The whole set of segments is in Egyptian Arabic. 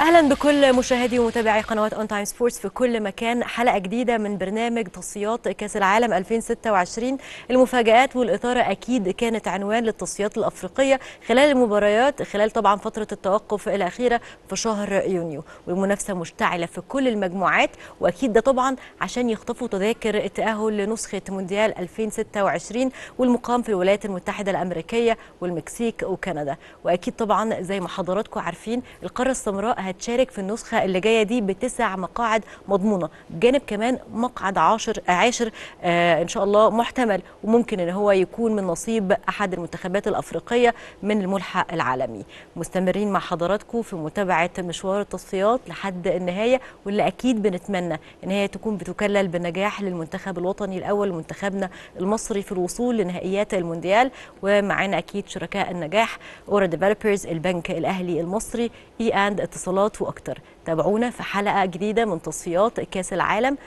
اهلا بكل مشاهدي ومتابعي قنوات اون تايم سبورتس في كل مكان حلقه جديده من برنامج تصفيات كاس العالم 2026 المفاجات والاثاره اكيد كانت عنوان للتصفيات الافريقيه خلال المباريات خلال طبعا فتره التوقف الاخيره في شهر يونيو والمنافسه مشتعله في كل المجموعات واكيد ده طبعا عشان يخطفوا تذاكر التاهل لنسخه مونديال 2026 والمقام في الولايات المتحده الامريكيه والمكسيك وكندا واكيد طبعا زي ما حضراتكم عارفين القاره السمراء هتشارك في النسخه اللي جايه دي بتسع مقاعد مضمونه بجانب كمان مقعد عاشر عاشر آه ان شاء الله محتمل وممكن ان هو يكون من نصيب احد المنتخبات الافريقيه من الملحق العالمي مستمرين مع حضراتكم في متابعه مشوار التصفيات لحد النهايه واللي اكيد بنتمنى ان هي تكون بتكلل بالنجاح للمنتخب الوطني الاول منتخبنا المصري في الوصول لنهائيات المونديال ومعانا اكيد شركاء النجاح اورا ديفلوبرز البنك الاهلي المصري اي اند اتصالات واكتر تابعونا في حلقه جديده من تصفيات كاس العالم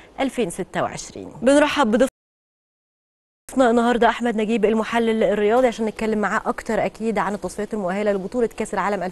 2026 بنرحب بضيف ضيفنا النهارده احمد نجيب المحلل الرياضي عشان نتكلم معاه اكتر اكيد عن التصفيات المؤهله لبطوله كاس العالم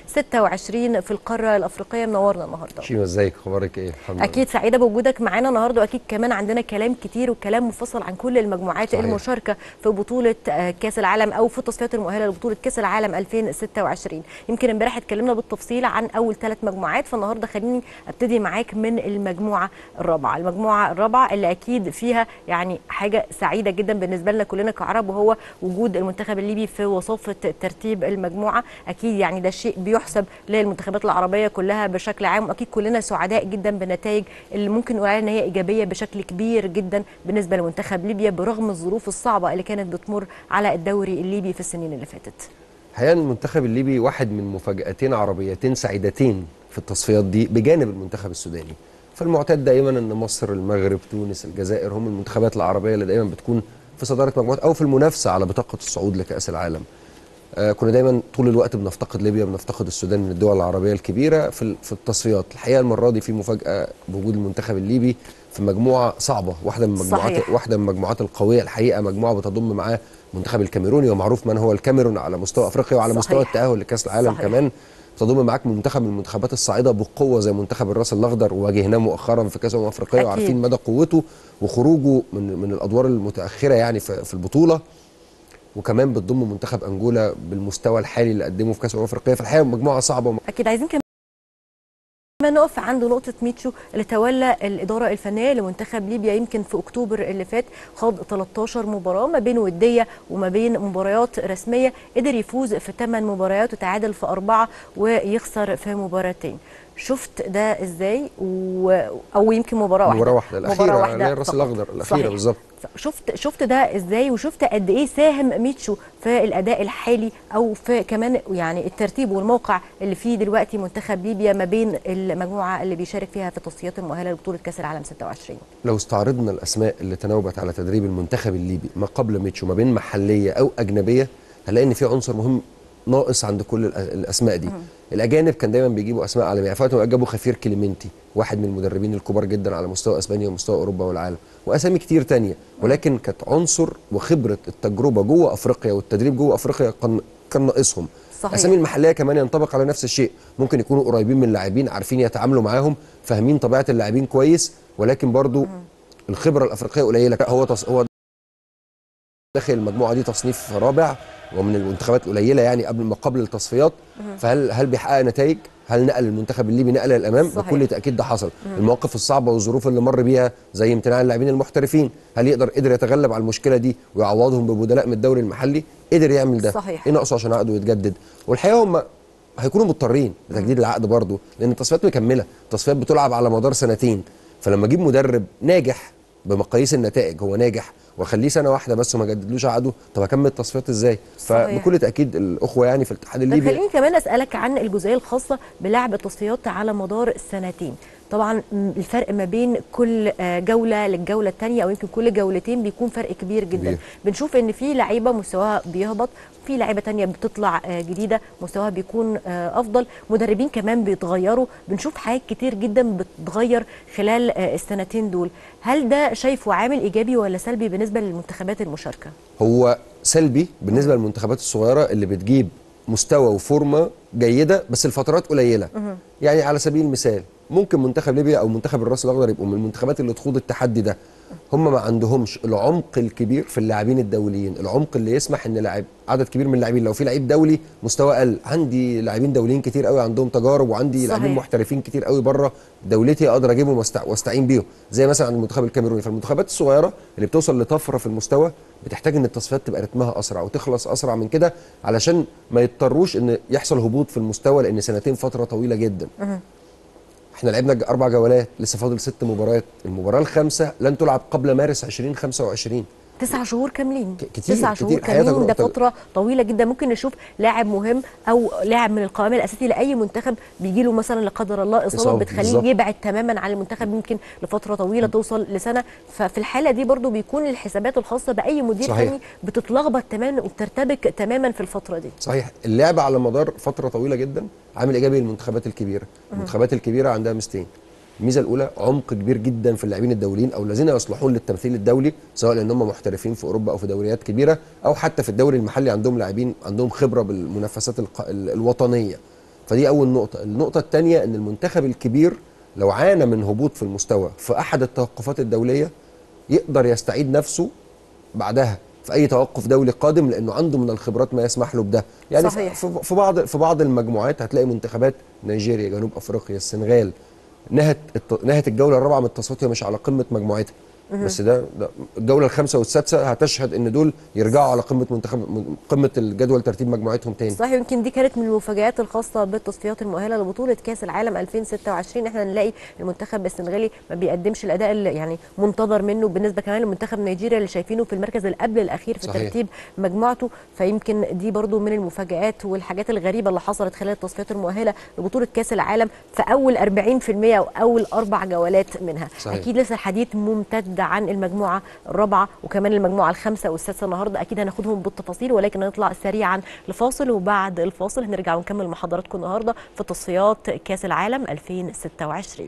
2026 في القاره الافريقيه منورنا النهارده شيماء ازيك اخبارك ايه الحمد اكيد سعيده بوجودك معانا النهارده واكيد كمان عندنا كلام كتير وكلام مفصل عن كل المجموعات صحيح. المشاركه في بطوله آه، كاس العالم او في التصفيات المؤهله لبطوله كاس العالم 2026 يمكن امبارح اتكلمنا بالتفصيل عن اول ثلاث مجموعات فالنهارده خليني ابتدي معاك من المجموعه الرابعه المجموعه الرابعه اللي اكيد فيها يعني حاجه سعيده جدا بالنسبه لنا كلنا كعرب وهو وجود المنتخب الليبي في وصافه ترتيب المجموعه اكيد يعني ده شيء بيحسب للمنتخبات العربيه كلها بشكل عام واكيد كلنا سعداء جدا بالنتائج اللي ممكن نقول عليها ان هي ايجابيه بشكل كبير جدا بالنسبه لمنتخب ليبيا برغم الظروف الصعبه اللي كانت بتمر على الدوري الليبي في السنين اللي فاتت الحقيقه المنتخب الليبي واحد من مفاجاتين عربيتين سعيدتين في التصفيات دي بجانب المنتخب السوداني فالمعتاد دائما ان مصر المغرب تونس الجزائر هم المنتخبات العربيه اللي دايما بتكون في صداره مجموعات او في المنافسه على بطاقه الصعود لكاس العالم آه كنا دايما طول الوقت بنفتقد ليبيا بنفتقد السودان من الدول العربيه الكبيره في ال- في التصفيات الحقيقه المره دي في مفاجاه بوجود المنتخب الليبي في مجموعه صعبه واحده من مجموعات صحيح. واحده من المجموعات القويه الحقيقه مجموعه بتضم معاه المنتخب الكاميروني ومعروف من هو الكاميرون على مستوى افريقيا وعلى صحيح. مستوى التاهل لكاس العالم صحيح. كمان تضم معاك منتخب من المنتخبات الصاعده بقوه زي منتخب الراس الاخضر وواجهناه مؤخرا في كاس الامم الافريقيه أكيد. وعارفين مدى قوته وخروجه من من الادوار المتاخره يعني في, في البطوله وكمان بتضم منتخب انجولا بالمستوى الحالي اللي قدمه في كاس الامم الافريقيه فالحقيقه مجموعه صعبه اكيد عايزين كمان نقف عند نقطة ميتشو اللي تولى الإدارة الفنية لمنتخب ليبيا يمكن في أكتوبر اللي فات خاض 13 مباراة ما بين ودية وما بين مباريات رسمية قدر يفوز في 8 مباريات وتعادل في أربعة ويخسر في مباراتين شفت ده ازاي و... او يمكن مباراه واحده مباراه واحده الاخيره مباراة اللي هي الراس فقط. الاخضر الاخيره صحيح. بالظبط شفت شفت ده ازاي وشفت قد ايه ساهم ميتشو في الاداء الحالي او في كمان يعني الترتيب والموقع اللي فيه دلوقتي منتخب ليبيا ما بين المجموعه اللي بيشارك فيها في التصفيات المؤهله لبطوله كاس العالم 26 لو استعرضنا الاسماء اللي تناوبت على تدريب المنتخب الليبي ما قبل ميتشو ما بين محليه او اجنبيه هنلاقي ان في عنصر مهم ناقص عند كل الأ- الاسماء دي الاجانب كان دايما بيجيبوا اسماء عالميه في وقت ما جابوا خفير كليمنتي واحد من المدربين الكبار جدا على مستوى اسبانيا ومستوى اوروبا والعالم واسامي كتير تانية ولكن كانت عنصر وخبره التجربه جوه افريقيا والتدريب جوه افريقيا كان كان ناقصهم صحيح. اسامي المحليه كمان ينطبق على نفس الشيء ممكن يكونوا قريبين من اللاعبين عارفين يتعاملوا معاهم فاهمين طبيعه اللاعبين كويس ولكن برضو الخبره الافريقيه قليله هو تص... هو داخل المجموعه دي تصنيف رابع ومن المنتخبات القليله يعني قبل ما قبل التصفيات فهل هل بيحقق نتائج؟ هل نقل المنتخب الليبي نقله للامام؟ صحيح. بكل تاكيد ده حصل المواقف الصعبه والظروف اللي مر بيها زي امتناع اللاعبين المحترفين هل يقدر قدر يتغلب على المشكله دي ويعوضهم ببدلاء من الدوري المحلي؟ قدر يعمل ده صحيح. ايه ناقصه عشان عقده يتجدد؟ والحقيقه هم هيكونوا مضطرين لتجديد العقد برضه لان التصفيات مكمله التصفيات بتلعب على مدار سنتين فلما اجيب مدرب ناجح بمقاييس النتائج هو ناجح واخليه سنه واحده بس وما جددلوش عقده طب اكمل التصفيات ازاي صحيح. فبكل تاكيد الاخوه يعني في الاتحاد طب الليبي خليني كمان اسالك عن الجزئيه الخاصه بلعب التصفيات على مدار السنتين طبعا م- الفرق ما بين كل آه، جوله للجوله الثانيه او يمكن كل جولتين بيكون فرق كبير جدا كبير. بنشوف ان في لعيبه مستواها بيهبط في لعيبه تانية بتطلع آه، جديده مستواها بيكون آه، افضل مدربين كمان بيتغيروا بنشوف حاجات كتير جدا بتتغير خلال آه، السنتين دول هل ده شايفه عامل ايجابي ولا سلبي بالنسبه للمنتخبات المشاركه هو سلبي بالنسبه للمنتخبات الصغيره اللي بتجيب مستوى وفورمه جيده بس الفترات قليله يعني على سبيل المثال ممكن منتخب ليبيا او منتخب الراس الاخضر يبقوا من المنتخبات اللي تخوض التحدي ده هم ما عندهمش العمق الكبير في اللاعبين الدوليين العمق اللي يسمح ان لاعب عدد كبير من اللاعبين لو في لعيب دولي مستوى اقل عندي لاعبين دوليين كتير قوي عندهم تجارب وعندي صحيح. لاعبين محترفين كتير قوي بره دولتي اقدر اجيبهم واستع- واستعين بيهم زي مثلا عند المنتخب الكاميروني فالمنتخبات الصغيره اللي بتوصل لطفره في المستوى بتحتاج ان التصفيات تبقى رتمها اسرع وتخلص اسرع من كده علشان ما يضطروش ان يحصل هبوط في المستوى لان سنتين فتره طويله جدا احنا لعبنا ج- اربع جولات لسه فاضل ست مباريات المباراه الخامسه لن تلعب قبل مارس 2025 تسع شهور كاملين ك- كتير- تسع كتير. شهور حياتك كاملين ده نقطة- فتره طويله جدا ممكن نشوف لاعب مهم او لاعب من القوام الاساسي لاي منتخب بيجي له مثلا لا قدر الله اصابه إصابة، بتخليه بالظبط. يبعد تماما عن المنتخب يمكن لفتره طويله توصل لسنه ففي الحاله دي برضو بيكون الحسابات الخاصه باي مدير صحيح. فني بتتلخبط تماما وبترتبك تماما في الفتره دي صحيح اللعب على مدار فتره طويله جدا عامل ايجابي للمنتخبات الكبيره المنتخبات الكبيره عندها ميزتين الميزه الاولى عمق كبير جدا في اللاعبين الدوليين او الذين يصلحون للتمثيل الدولي سواء لان هم محترفين في اوروبا او في دوريات كبيره او حتى في الدوري المحلي عندهم لاعبين عندهم خبره بالمنافسات الق- ال- الوطنيه فدي اول نقطه النقطه الثانيه ان المنتخب الكبير لو عانى من هبوط في المستوى في احد التوقفات الدوليه يقدر يستعيد نفسه بعدها في اي توقف دولي قادم لانه عنده من الخبرات ما يسمح له بده يعني صحيح. في في بعض في بعض المجموعات هتلاقي منتخبات نيجيريا جنوب افريقيا السنغال نهت الت- نهت الجوله الرابعه من التصفيات وهي مش على قمه مجموعتها بس ده, ده الجوله الخامسه والسادسه هتشهد ان دول يرجعوا على قمه منتخب قمه الجدول ترتيب مجموعتهم تاني صحيح يمكن دي كانت من المفاجآت الخاصة بالتصفيات المؤهلة لبطولة كأس العالم 2026 احنا نلاقي المنتخب السنغالي ما بيقدمش الأداء اللي يعني منتظر منه بالنسبة كمان لمنتخب نيجيريا اللي شايفينه في المركز اللي قبل الأخير في صحيح. ترتيب مجموعته فيمكن دي برضو من المفاجآت والحاجات الغريبة اللي حصلت خلال التصفيات المؤهلة لبطولة كأس العالم في أول 40% أو أول أربع جولات منها صحيح. أكيد لسه الحديث ممتد عن المجموعة الرابعة وكمان المجموعة الخامسة والسادسة النهاردة أكيد هناخدهم بالتفاصيل ولكن نطلع سريعا لفاصل وبعد الفاصل هنرجع ونكمل مع حضراتكم النهاردة في تصفيات كأس العالم 2026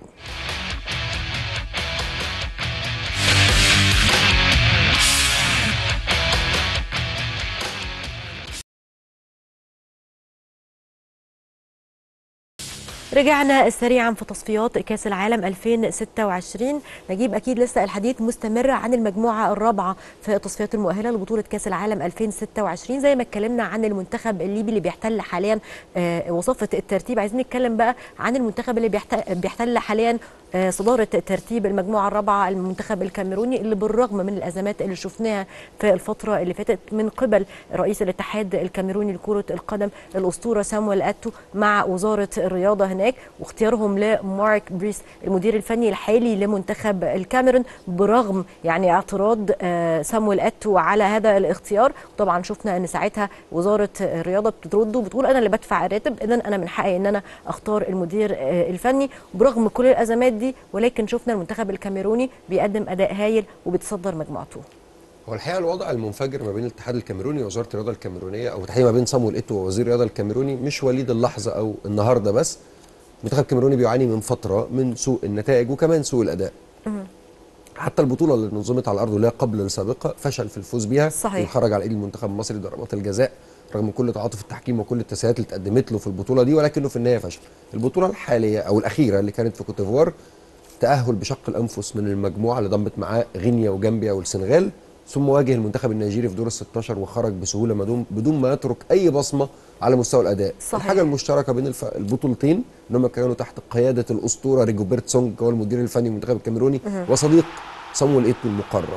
رجعنا سريعا في تصفيات كاس العالم 2026 نجيب اكيد لسه الحديث مستمر عن المجموعه الرابعه في التصفيات المؤهله لبطوله كاس العالم 2026 زي ما اتكلمنا عن المنتخب الليبي اللي بيحتل حاليا آه، وصافه الترتيب عايزين نتكلم بقى عن المنتخب اللي بيحت- بيحتل حاليا آه، صداره ترتيب المجموعه الرابعه المنتخب الكاميروني اللي بالرغم من الازمات اللي شفناها في الفتره اللي فاتت من قبل رئيس الاتحاد الكاميروني لكره القدم الاسطوره سامويل اتو مع وزاره الرياضه هناك واختيارهم لمارك بريس المدير الفني الحالي لمنتخب الكاميرون برغم يعني اعتراض آه، سامويل اتو على هذا الاختيار وطبعا شفنا ان ساعتها وزاره الرياضه بترد وبتقول انا اللي بدفع الراتب اذا انا من حقي ان انا اختار المدير آه، الفني برغم كل الازمات دي ولكن شفنا المنتخب الكاميروني بيقدم اداء هايل وبيتصدر مجموعته هو الحقيقه الوضع المنفجر ما بين الاتحاد الكاميروني ووزاره الرياضه الكاميرونيه او تحديدا ما بين صامويل ايتو ووزير الرياضه الكاميروني مش وليد اللحظه او النهارده بس المنتخب الكاميروني بيعاني من فتره من سوء النتائج وكمان سوء الاداء حتى البطوله اللي نظمت على الارض واللي هي قبل السابقه فشل في الفوز بيها صحيح. خرج على ايد المنتخب المصري ضربات الجزاء رغم كل تعاطف التحكيم وكل التسهيلات اللي اتقدمت له في البطوله دي ولكنه في النهايه فشل البطوله الحاليه او الاخيره اللي كانت في كوتيفوار تاهل بشق الانفس من المجموعه اللي ضمت معاه غينيا وجامبيا والسنغال ثم واجه المنتخب النيجيري في دور ال 16 وخرج بسهوله بدون بدون ما يترك اي بصمه على مستوى الاداء صحيح. الحاجه المشتركه بين الف... البطولتين ان هم كانوا تحت قياده الاسطوره ريجوبرت سونج هو المدير الفني للمنتخب الكاميروني وصديق صامويل ايتو المقرب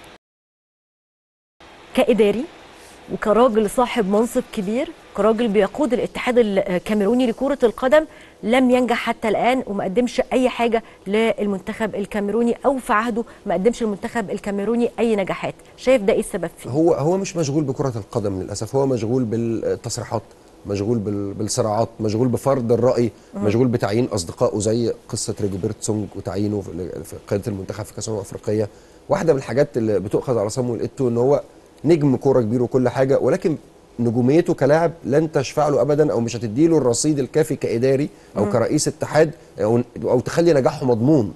كإداري وكراجل صاحب منصب كبير كراجل بيقود الاتحاد الكاميروني لكرة القدم لم ينجح حتى الآن وما قدمش أي حاجة للمنتخب الكاميروني أو في عهده ما قدمش المنتخب الكاميروني أي نجاحات شايف ده إيه السبب فيه؟ هو هو مش مشغول بكره القدم للاسف هو مشغول بالتصريحات مشغول بال- بالصراعات مشغول بفرض الراي مشغول بتعيين اصدقائه زي قصه ريجوبرت سونج وتعيينه في في قياده المنتخب في كاس الامم الافريقيه واحده من الحاجات اللي بتؤخذ على صامويل ايتو ان هو نجم كوره كبير وكل حاجه ولكن نجوميته كلاعب لن تشفع له ابدا او مش هتديله الرصيد الكافي كاداري او كرئيس اتحاد او, أو تخلي نجاحه مضمون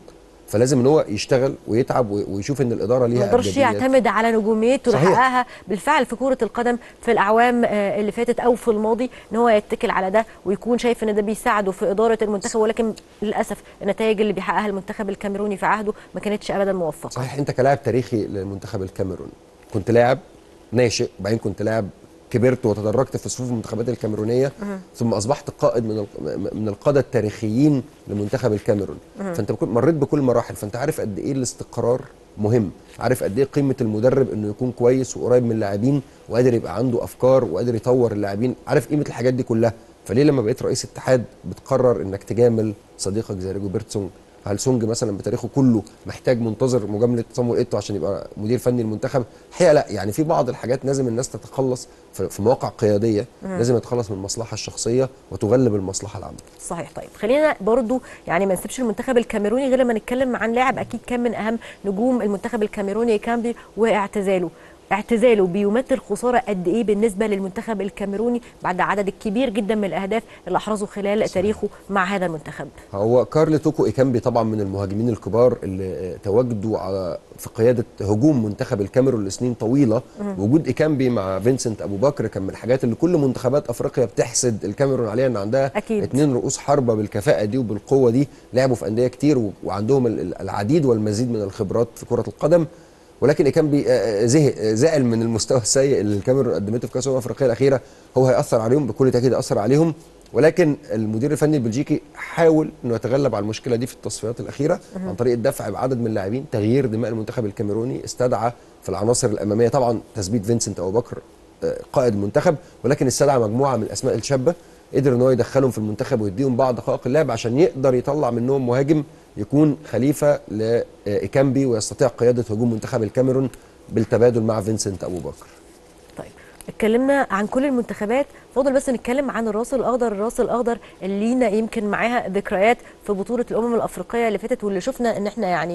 فلازم ان هو يشتغل ويتعب وي- ويشوف ان الاداره ما ليها يقدرش أبجديات. يعتمد على نجوميته اللي صحيح. حققها بالفعل في كرة القدم في الأعوام آه، اللي فاتت أو في الماضي إن هو يتكل على ده ويكون شايف إن ده بيساعده في إدارة المنتخب ولكن للأسف النتائج اللي بيحققها المنتخب الكاميروني في عهده ما كانتش أبدا موفقة صحيح انت كلاعب تاريخي للمنتخب الكاميروني كنت لاعب ناشئ وبعدين كنت لاعب كبرت وتدرجت في صفوف المنتخبات الكاميرونيه ثم اصبحت قائد من ال- من القاده التاريخيين لمنتخب الكاميرون فانت بكل- مريت بكل المراحل فانت عارف قد ايه الاستقرار مهم عارف قد ايه قيمه المدرب انه يكون كويس وقريب من اللاعبين وقادر يبقى عنده افكار وقادر يطور اللاعبين عارف قيمه الحاجات دي كلها فليه لما بقيت رئيس اتحاد بتقرر انك تجامل صديقك زي ريجوبرت سونج هل سونج مثلا بتاريخه كله محتاج منتظر مجامله صامويل ايتو عشان يبقى مدير فني المنتخب الحقيقه لا يعني في بعض الحاجات لازم الناس تتخلص في في مواقع قياديه لازم تتخلص من المصلحه الشخصيه وتغلب المصلحه العامه صحيح طيب خلينا برضو يعني ما نسيبش المنتخب الكاميروني غير لما نتكلم عن لاعب اكيد كان من اهم نجوم المنتخب الكاميروني كامبي واعتزاله اعتزاله بيمثل خساره قد ايه بالنسبه للمنتخب الكاميروني بعد عدد الكبير جدا من الاهداف اللي احرزه خلال تاريخه مع هذا المنتخب هو كارل توكو ايكامبي طبعا من المهاجمين الكبار اللي آه، تواجدوا على في قياده هجوم منتخب الكاميرون لسنين طويله وجود ايكامبي مع فينسنت ابو بكر كان من الحاجات اللي كل منتخبات افريقيا بتحسد الكاميرون عليها ان عندها أكيد. اتنين رؤوس حربه بالكفاءه دي وبالقوه دي لعبوا في انديه كتير و- وعندهم ال- ال- العديد والمزيد من الخبرات في كره القدم ولكن ايكامبي آه، آه، زهق آه، زعل من المستوى السيء اللي الكاميرون قدمته في كاس الامم الافريقيه الاخيره هو هياثر عليهم بكل تاكيد هياثر عليهم ولكن المدير الفني البلجيكي حاول انه يتغلب على المشكله دي في التصفيات الاخيره عن طريق الدفع بعدد من اللاعبين تغيير دماء المنتخب الكاميروني استدعى في العناصر الاماميه طبعا تثبيت فينسنت ابو بكر آه، قائد المنتخب ولكن استدعى مجموعه من الاسماء الشابه قدر ان هو يدخلهم في المنتخب ويديهم بعض دقائق اللعب عشان يقدر يطلع منهم مهاجم يكون خليفه لايكامبي ويستطيع قياده هجوم منتخب الكاميرون بالتبادل مع فينسنت ابو بكر طيب اتكلمنا عن كل المنتخبات فاضل بس نتكلم عن الراس الاخضر الراس الاخضر اللي لينا يمكن معاها ذكريات في بطوله الامم الافريقيه اللي فاتت واللي شفنا ان احنا يعني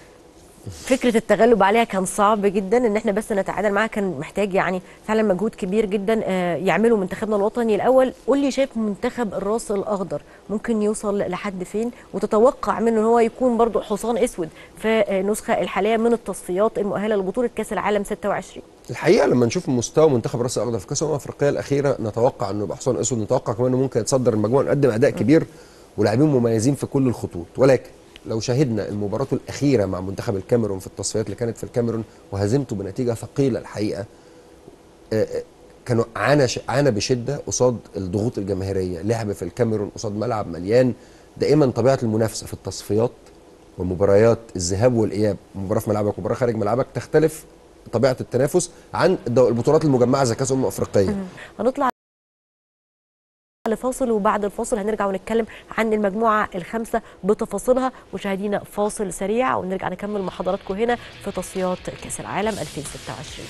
فكره التغلب عليها كان صعب جدا ان احنا بس نتعادل معاها كان محتاج يعني فعلا مجهود كبير جدا آه، يعمله منتخبنا الوطني الاول قول لي شايف منتخب الراس الاخضر ممكن يوصل لحد فين وتتوقع منه ان هو يكون برضو حصان اسود في النسخه الحاليه من التصفيات المؤهله لبطوله كاس العالم 26 الحقيقه لما نشوف مستوى منتخب راس الاخضر في كاس الامم الافريقيه الاخيره نتوقع انه يبقى حصان اسود نتوقع كمان انه ممكن يتصدر المجموعه نقدم اداء كبير ولاعبين مميزين في كل الخطوط ولكن لو شاهدنا المباراه الاخيره مع منتخب الكاميرون في التصفيات اللي كانت في الكاميرون وهزمته بنتيجه ثقيله الحقيقه آه، آه، كانوا عانى ش- عانى بشده قصاد الضغوط الجماهيريه لعب في الكاميرون قصاد ملعب مليان دائما طبيعه المنافسه في التصفيات ومباريات الذهاب والاياب مباراه في ملعبك ومباراه خارج ملعبك تختلف طبيعه التنافس عن الدو- البطولات المجمعه زي كاس الامم الافريقيه هنطلع لفاصل وبعد الفاصل هنرجع ونتكلم عن المجموعة الخامسة بتفاصيلها مشاهدينا فاصل سريع ونرجع نكمل مع حضراتكم هنا في تصفيات كأس العالم 2026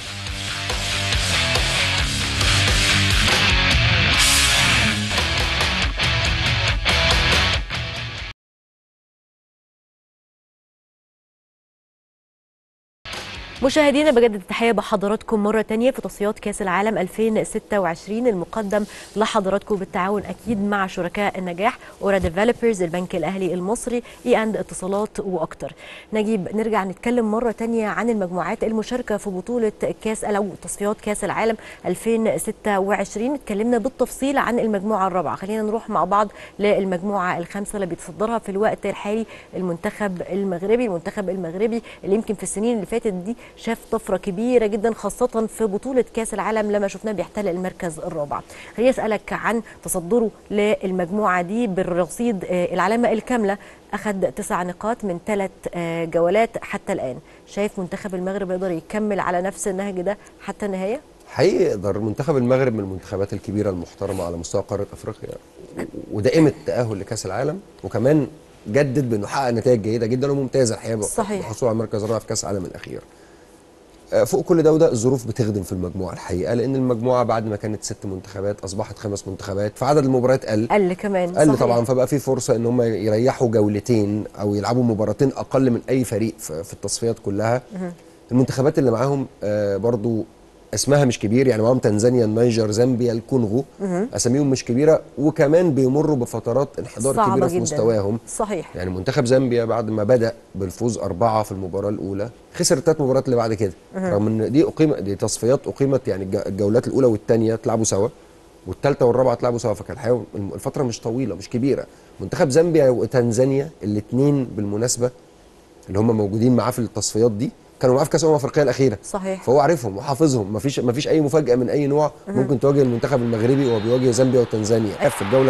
مشاهدينا بجدد التحيه بحضراتكم مره تانية في تصفيات كاس العالم 2026 المقدم لحضراتكم بالتعاون اكيد مع شركاء النجاح اورا ديفلوبرز البنك الاهلي المصري اي اند اتصالات واكتر نجيب نرجع نتكلم مره تانية عن المجموعات المشاركه في بطوله كاس او تصفيات كاس العالم 2026 اتكلمنا بالتفصيل عن المجموعه الرابعه خلينا نروح مع بعض للمجموعه الخامسه اللي بيتصدرها في الوقت الحالي المنتخب المغربي المنتخب المغربي اللي يمكن في السنين اللي فاتت دي شاف طفره كبيره جدا خاصه في بطوله كاس العالم لما شفناه بيحتل المركز الرابع خليني اسالك عن تصدره للمجموعه دي بالرصيد آه، العلامه الكامله اخذ تسع نقاط من ثلاث جولات حتى الان شايف منتخب المغرب يقدر يكمل على نفس النهج ده حتى النهايه حقيقي يقدر منتخب المغرب من المنتخبات الكبيره المحترمه على مستوى قاره افريقيا ودائمه التاهل لكاس العالم وكمان جدد بانه حقق نتائج جيده جدا وممتازه الحقيقه صحيح. بالحصول على المركز الرابع في كاس العالم الاخير آه، فوق كل ده وده الظروف بتخدم في المجموعه الحقيقه لان المجموعه بعد ما كانت ست منتخبات اصبحت خمس منتخبات فعدد المباريات قل قل كمان قل صحيح. طبعا فبقى في فرصه ان هم يريحوا جولتين او يلعبوا مباراتين اقل من اي فريق في في التصفيات كلها المنتخبات اللي معاهم آه، برضو اسمها مش كبير يعني معاهم تنزانيا النيجر زامبيا الكونغو اساميهم مش كبيره وكمان بيمروا بفترات انحدار صعبة كبيره في جداً. مستواهم صحيح يعني منتخب زامبيا بعد ما بدا بالفوز اربعه في المباراه الاولى خسر الثلاث مباريات اللي بعد كده رغم ان دي اقيم دي تصفيات اقيمت يعني الج- الجولات الاولى والثانيه اتلعبوا سوا والثالثه والرابعه اتلعبوا سوا فكان الحقيقه الم- الفتره مش طويله مش كبيره منتخب زامبيا وتنزانيا الاثنين بالمناسبه اللي هم موجودين معاه في التصفيات دي كانوا معاه في كاس الامم الافريقيه الاخيره صحيح فهو عارفهم وحافظهم مفيش مفيش اي مفاجاه من اي نوع ممكن تواجه المنتخب المغربي وهو بيواجه زامبيا وتنزانيا في الجوله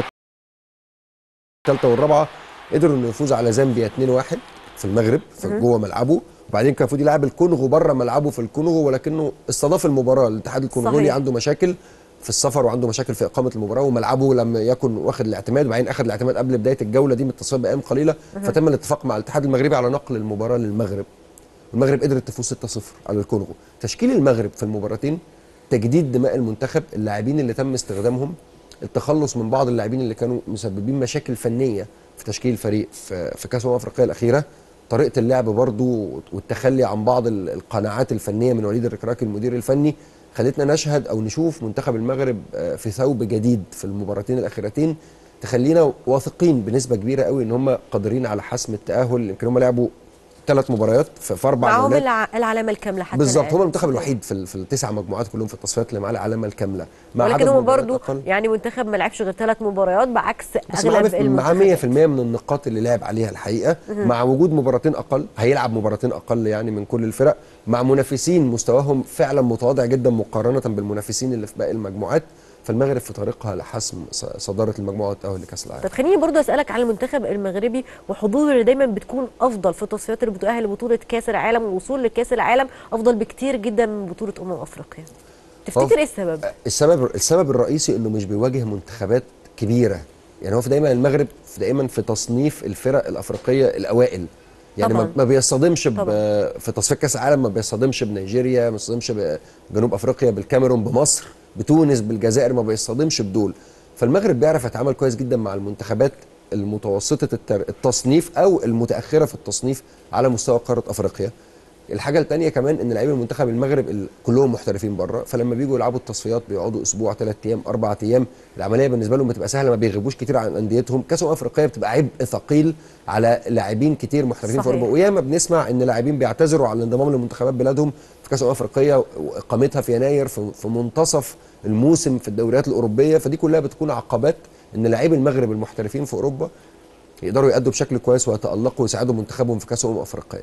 الثالثه والرابعه قدروا انه يفوز على زامبيا 2-1 في المغرب في جوه ملعبه وبعدين كان المفروض يلعب الكونغو بره ملعبه في الكونغو ولكنه استضاف المباراه الاتحاد الكونغولي صحيح. عنده مشاكل في السفر وعنده مشاكل في اقامه المباراه وملعبه لم يكن واخد الاعتماد وبعدين اخذ الاعتماد قبل بدايه الجوله دي من التصفيات بايام قليله فتم الاتفاق مع الاتحاد المغربي على نقل المباراه للمغرب المغرب قدرت تفوز 6-0 على الكونغو تشكيل المغرب في المباراتين تجديد دماء المنتخب اللاعبين اللي تم استخدامهم التخلص من بعض اللاعبين اللي كانوا مسببين مشاكل فنيه في تشكيل الفريق في, في كاس الامم الافريقيه الاخيره طريقه اللعب برضو والتخلي عن بعض ال- القناعات الفنيه من وليد الركراكي المدير الفني خلتنا نشهد او نشوف منتخب المغرب آه، في ثوب جديد في المباراتين الاخيرتين تخلينا واثقين بنسبه كبيره قوي ان هم قادرين على حسم التاهل يمكن هم لعبوا ثلاث مباريات في, في اربع معاهم جولات الع- العلامه الكامله حتى بالظبط الآن. هم المنتخب الوحيد في, ال- في التسع مجموعات كلهم في التصفيات اللي معاه العلامه الكامله مع ولكن عدد هو مباريات برضو أقل. يعني منتخب ما لعبش غير ثلاث مباريات بعكس بس معاه اغلب معاه المنتخبات 100% من النقاط اللي لعب عليها الحقيقه مع وجود مباراتين اقل هيلعب مباراتين اقل يعني من كل الفرق مع منافسين مستواهم فعلا متواضع جدا مقارنه بالمنافسين اللي في باقي المجموعات فالمغرب في طريقها لحسم ص- صداره المجموعه والتاهل لكاس العالم طب خليني برضو اسالك على المنتخب المغربي وحظوظه اللي دايما بتكون افضل في التصفيات اللي بتؤهل لبطوله كاس العالم والوصول لكاس العالم افضل بكتير جدا من بطوله امم افريقيا تفتكر ايه السبب السبب السبب الرئيسي انه مش بيواجه منتخبات كبيره يعني هو في دايما المغرب في دايما في تصنيف الفرق الافريقيه الاوائل يعني طبعاً. ما ما بيصطدمش ب- طبعاً. في تصفيات كاس العالم ما بيصطدمش بنيجيريا ما بيصطدمش بجنوب افريقيا بالكاميرون بمصر بتونس بالجزائر ما بيصطدمش بدول فالمغرب بيعرف يتعامل كويس جدا مع المنتخبات المتوسطه التر- التصنيف او المتاخره في التصنيف على مستوى قاره افريقيا الحاجه الثانيه كمان ان لعيبه المنتخب المغرب ال- كلهم محترفين بره فلما بيجوا يلعبوا التصفيات بيقعدوا اسبوع ثلاث ايام اربع ايام العمليه بالنسبه لهم بتبقى سهله ما بيغيبوش كتير عن انديتهم كاس الامم الافريقيه بتبقى عبء ثقيل على لاعبين كتير محترفين في صحيح. اوروبا وياما بنسمع ان لاعبين بيعتذروا عن الانضمام لمنتخبات بلادهم في كاس الامم الافريقيه واقامتها في يناير في في منتصف الموسم في الدوريات الاوروبيه فدي كلها بتكون عقبات ان لاعبي المغرب المحترفين في اوروبا يقدروا يأدوا بشكل كويس ويتألقوا ويساعدوا منتخبهم في كاس الامم الافريقيه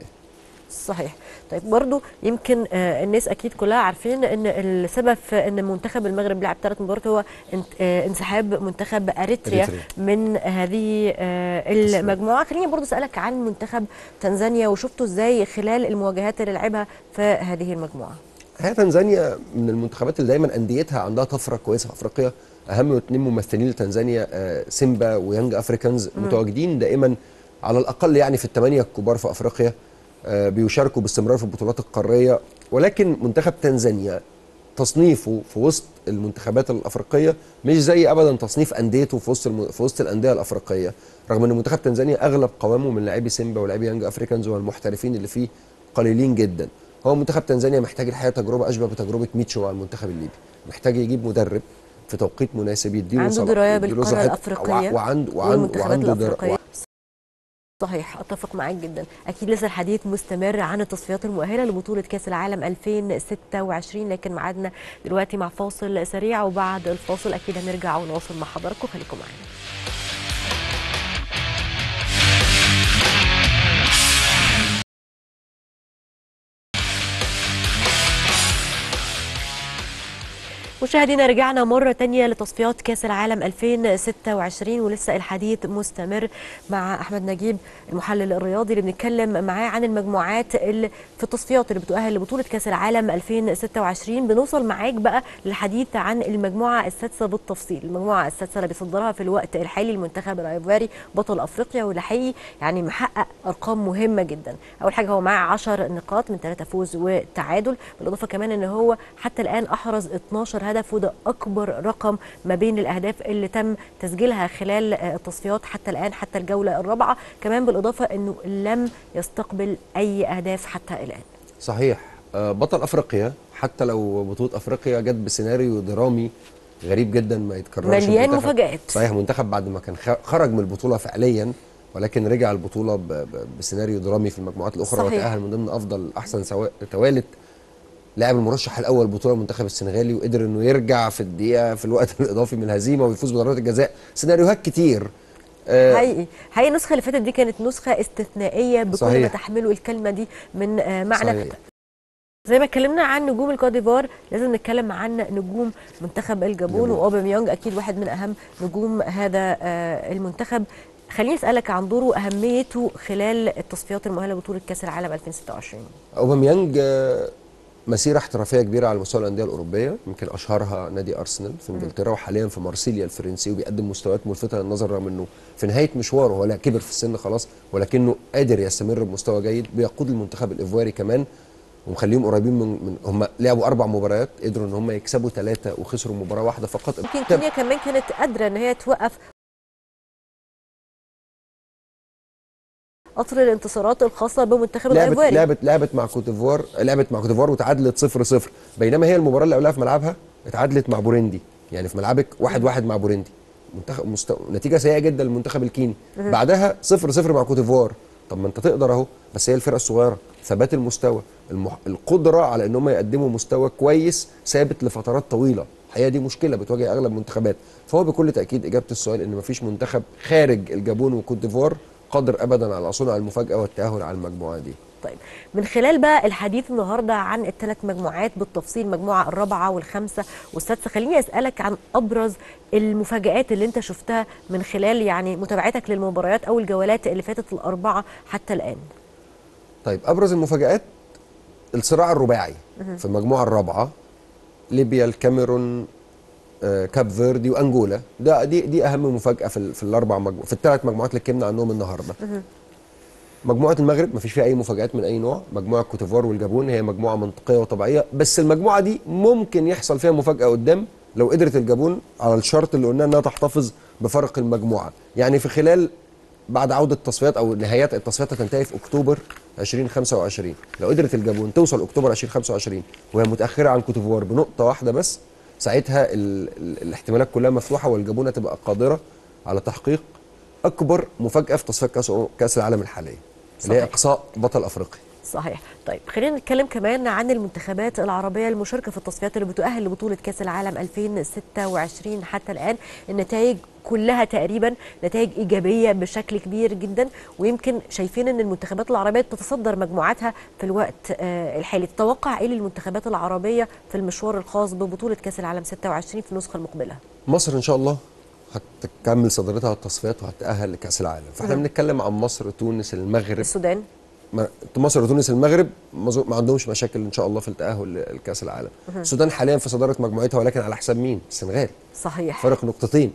صحيح طيب برضو يمكن آه، الناس اكيد كلها عارفين ان السبب في ان منتخب المغرب لعب ثلاث مباريات هو انت- آه، انسحاب منتخب اريتريا أريتريا. من هذه آه، المجموعه خليني برضو اسالك عن منتخب تنزانيا وشفته ازاي خلال المواجهات اللي لعبها في هذه المجموعه هي تنزانيا من المنتخبات اللي دايما انديتها عندها طفره كويسه في افريقيا اهم اثنين ممثلين لتنزانيا آه، سيمبا ويانج افريكانز متواجدين دائما على الاقل يعني في الثمانيه الكبار في افريقيا آه، بيشاركوا باستمرار في البطولات القاريه ولكن منتخب تنزانيا تصنيفه في وسط المنتخبات الافريقيه مش زي ابدا تصنيف انديته في وسط الم... في وسط الانديه الافريقيه رغم ان منتخب تنزانيا اغلب قوامه من لاعبي سيمبا ولاعبي يانج افريكانز والمحترفين اللي فيه قليلين جدا هو منتخب تنزانيا محتاج الحقيقه تجربه اشبه بتجربه ميتشو مع المنتخب الليبي محتاج يجيب مدرب في توقيت مناسب يديله عنده صلاح- درايه يديله بالقاره صلاحية- الافريقيه وع- وعنده وعنده والمنتخبات وعنده در- الافريقيه صحيح اتفق معاك جدا اكيد لسه الحديث مستمر عن التصفيات المؤهله لبطوله كاس العالم 2026 لكن ميعادنا دلوقتي مع فاصل سريع وبعد الفاصل اكيد هنرجع ونواصل مع حضراتكم خليكم معانا مشاهدينا رجعنا مرة تانية لتصفيات كأس العالم 2026 ولسه الحديث مستمر مع أحمد نجيب المحلل الرياضي اللي بنتكلم معاه عن المجموعات اللي في التصفيات اللي بتؤهل لبطولة كأس العالم 2026 بنوصل معاك بقى للحديث عن المجموعة السادسة بالتفصيل المجموعة السادسة اللي بيصدرها في الوقت الحالي المنتخب الأيفواري بطل أفريقيا واللي حقيقي يعني محقق أرقام مهمة جدا أول حاجة هو معاه 10 نقاط من ثلاثة فوز وتعادل بالإضافة كمان أن هو حتى الآن أحرز 12 هدف وده أكبر رقم ما بين الأهداف اللي تم تسجيلها خلال آه، التصفيات حتى الآن حتى الجولة الرابعة كمان بالإضافة أنه لم يستقبل أي أهداف حتى الآن صحيح آه، بطل افريقيا حتى لو بطوله افريقيا جت بسيناريو درامي غريب جدا ما يتكررش مليان المنتخب- مفاجآت. صحيح منتخب بعد ما كان خ- خرج من البطوله فعليا ولكن رجع البطوله ب- ب- بسيناريو درامي في المجموعات الاخرى صحيح. وتاهل من ضمن افضل احسن سوا- توالت لاعب المرشح الاول بطوله المنتخب السنغالي وقدر انه يرجع في الدقيقه في الوقت الاضافي من الهزيمه ويفوز بضربات الجزاء سيناريوهات كتير آه، حقيقي حقيقي النسخه اللي فاتت دي كانت نسخه استثنائيه بكل ما صحيح. تحمله الكلمه دي من آه، معنى صحيح. زي ما اتكلمنا عن نجوم الكوتيفوار لازم نتكلم عن نجوم منتخب الجابون جابون. واوباميانج اكيد واحد من اهم نجوم هذا آه، المنتخب خليني اسالك عن دوره واهميته خلال التصفيات المؤهله لبطوله كاس العالم 2026 اوباميانج آه، مسيره احترافيه كبيره على مستوى الانديه الاوروبيه يمكن اشهرها نادي ارسنال في انجلترا وحاليا في مارسيليا الفرنسي وبيقدم مستويات ملفته للنظر رغم انه في نهايه مشواره هو لا كبر في السن خلاص ولكنه قادر يستمر بمستوى جيد بيقود المنتخب الايفواري كمان ومخليهم قريبين من, من هم لعبوا اربع مباريات قدروا ان هم يكسبوا ثلاثه وخسروا مباراه واحده فقط يمكن كينيا كمان كانت قادره ان هي توقف قطر الانتصارات الخاصه بمنتخب لعبت الايفواري لعبت لعبت مع كوتيفوار لعبت مع كوتيفوار وتعادلت 0 0 بينما هي المباراه اللي قبلها في ملعبها اتعادلت مع بوريندي يعني في ملعبك 1 1 مع بوريندي منتخب مستو... نتيجه سيئه جدا للمنتخب الكيني بعدها 0 0 مع كوتيفوار طب ما انت تقدر اهو بس هي الفرقه الصغيره ثبات المستوى المح... القدره على ان هم يقدموا مستوى كويس ثابت لفترات طويله الحقيقه دي مشكله بتواجه اغلب المنتخبات فهو بكل تاكيد اجابه السؤال ان مفيش منتخب خارج الجابون وكوت ديفوار قادر ابدا على صنع المفاجاه والتاهل على المجموعه دي طيب من خلال بقى الحديث النهارده عن الثلاث مجموعات بالتفصيل المجموعه الرابعه والخامسه والسادسه خليني اسالك عن ابرز المفاجات اللي انت شفتها من خلال يعني متابعتك للمباريات او الجولات اللي فاتت الاربعه حتى الان طيب ابرز المفاجات الصراع الرباعي في المجموعه الرابعه ليبيا الكاميرون آه، كاب فيردي وانجولا ده دي دي اهم مفاجاه في, ال- في الاربع مجمو... في الثلاث مجموعات اللي اتكلمنا عنهم النهارده مجموعه المغرب مفيش فيها اي مفاجات من اي نوع مجموعه كوتيفوار والجابون هي مجموعه منطقيه وطبيعيه بس المجموعه دي ممكن يحصل فيها مفاجاه قدام لو قدرت الجابون على الشرط اللي قلنا انها تحتفظ بفرق المجموعه يعني في خلال بعد عوده التصفيات او نهايات التصفيات هتنتهي في اكتوبر 2025 لو قدرت الجابون توصل اكتوبر 2025 وهي متاخره عن كوتيفوار بنقطه واحده بس ساعتها ال... ال... الاحتمالات كلها مفتوحه والجابون هتبقى قادره على تحقيق اكبر مفاجاه في تصفيات كاس كاس العالم الحاليه اللي هي صحيح. اقصاء بطل افريقيا صحيح طيب خلينا نتكلم كمان عن المنتخبات العربية المشاركة في التصفيات اللي بتؤهل لبطولة كأس العالم 2026 حتى الآن النتائج كلها تقريبا نتائج إيجابية بشكل كبير جدا ويمكن شايفين أن المنتخبات العربية بتتصدر مجموعاتها في الوقت آه، الحالي تتوقع إيه للمنتخبات العربية في المشوار الخاص ببطولة كأس العالم 26 في النسخة المقبلة مصر ان شاء الله هتكمل صدارتها على التصفيات وهتأهل لكأس العالم فاحنا بنتكلم عن مصر تونس المغرب السودان ما- مصر وتونس المغرب ما زو- ما عندهمش مشاكل ان شاء الله في التأهل لكأس العالم السودان حاليا في صدارة مجموعتها ولكن على حساب مين السنغال صحيح فرق نقطتين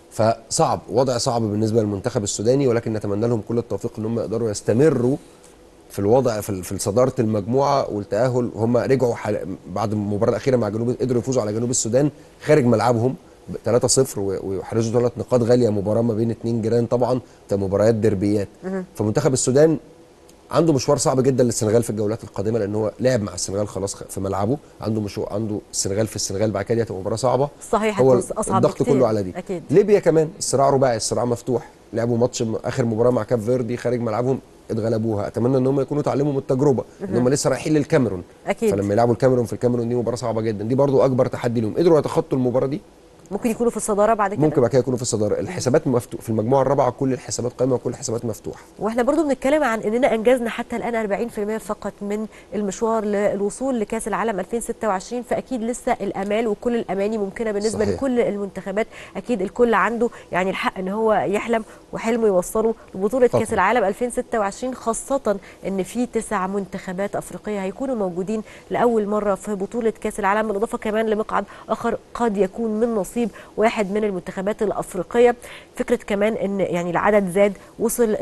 فصعب وضع صعب بالنسبه للمنتخب السوداني ولكن نتمنى لهم كل التوفيق ان هم يقدروا يستمروا في الوضع في في صداره المجموعه والتاهل هم رجعوا حل... بعد المباراه الاخيره مع جنوب قدروا يفوزوا على جنوب السودان خارج ملعبهم ب 3-0 و- ويحرزوا ثلاث نقاط غاليه مباراه ما بين اثنين جيران طبعا في مباريات دربيات فمنتخب السودان عنده مشوار صعب جدا للسنغال في الجولات القادمه لان هو لعب مع السنغال خلاص خ- في ملعبه عنده مشوار عنده السنغال في السنغال بعد كده دي هتبقى مباراه صعبه صحيح هو هتكون أصعب الضغط بكتير. كله على دي أكيد. ليبيا كمان الصراع رباعي الصراع مفتوح لعبوا ماتش م- اخر مباراه مع كاب فيردي خارج ملعبهم اتغلبوها اتمنى ان هم يكونوا اتعلموا من التجربه ان هم لسه رايحين للكاميرون أكيد. فلما يلعبوا الكاميرون في الكاميرون دي مباراه صعبه جدا دي برضو اكبر تحدي لهم قدروا يتخطوا المباراه دي ممكن يكونوا في الصدارة بعد كده ممكن بعد كده يكونوا في الصداره الحسابات مفتوح في المجموعه الرابعه كل الحسابات قائمه وكل الحسابات مفتوحه واحنا برضو بنتكلم عن اننا انجزنا حتى الان 40% فقط من المشوار للوصول لكاس العالم 2026 فاكيد لسه الامال وكل الاماني ممكنه بالنسبه صحيح. لكل المنتخبات اكيد الكل عنده يعني الحق ان هو يحلم وحلمه يوصله لبطوله طبعاً. كاس العالم 2026 خاصه ان في تسع منتخبات افريقيه هيكونوا موجودين لاول مره في بطوله كاس العالم بالاضافه كمان لمقعد اخر قد يكون من نصيب واحد من المنتخبات الافريقيه فكره كمان ان يعني العدد زاد وصل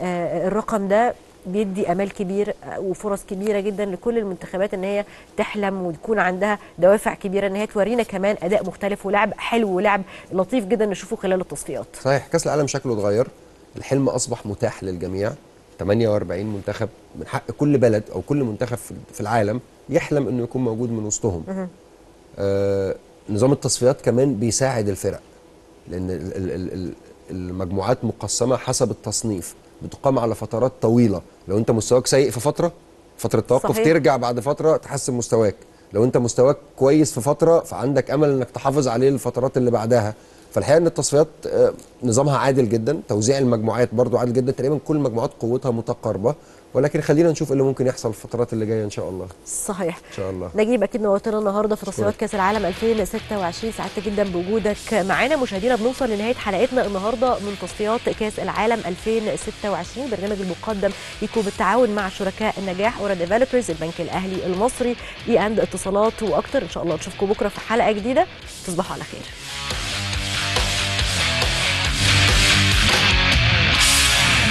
للرقم ده بيدي امال كبير آه، وفرص كبيره جدا لكل المنتخبات ان هي تحلم وتكون عندها دوافع كبيره ان هي تورينا كمان اداء مختلف ولعب حلو ولعب لطيف جدا نشوفه خلال التصفيات صحيح كاس العالم شكله اتغير الحلم اصبح متاح للجميع 48 منتخب من حق كل بلد او كل منتخب في- في العالم يحلم انه يكون موجود من وسطهم آه نظام التصفيات كمان بيساعد الفرق لان ال- ال- ال- ال- المجموعات مقسمه حسب التصنيف بتقام على فترات طويله لو انت مستواك سيء في فتره فتره توقف صحيح. ترجع بعد فتره تحسن مستواك لو انت مستواك كويس في فتره فعندك امل انك تحافظ عليه الفترات اللي بعدها فالحقيقه ان التصفيات آه، نظامها عادل جدا توزيع المجموعات برضو عادل جدا تقريبا كل المجموعات قوتها متقاربه ولكن خلينا نشوف ايه اللي ممكن يحصل في الفترات اللي جايه ان شاء الله صحيح ان شاء الله نجيب اكيد نورتنا النهارده في تصفيات أشكرك. كاس العالم 2026 سعدت جدا بوجودك معانا مشاهدينا بنوصل لنهايه حلقتنا النهارده من تصفيات كاس العالم 2026 برنامج المقدم لكم بالتعاون مع شركاء النجاح اورا ديفلوبرز البنك الاهلي المصري اي اند اتصالات واكتر ان شاء الله نشوفكم بكره في حلقه جديده تصبحوا على خير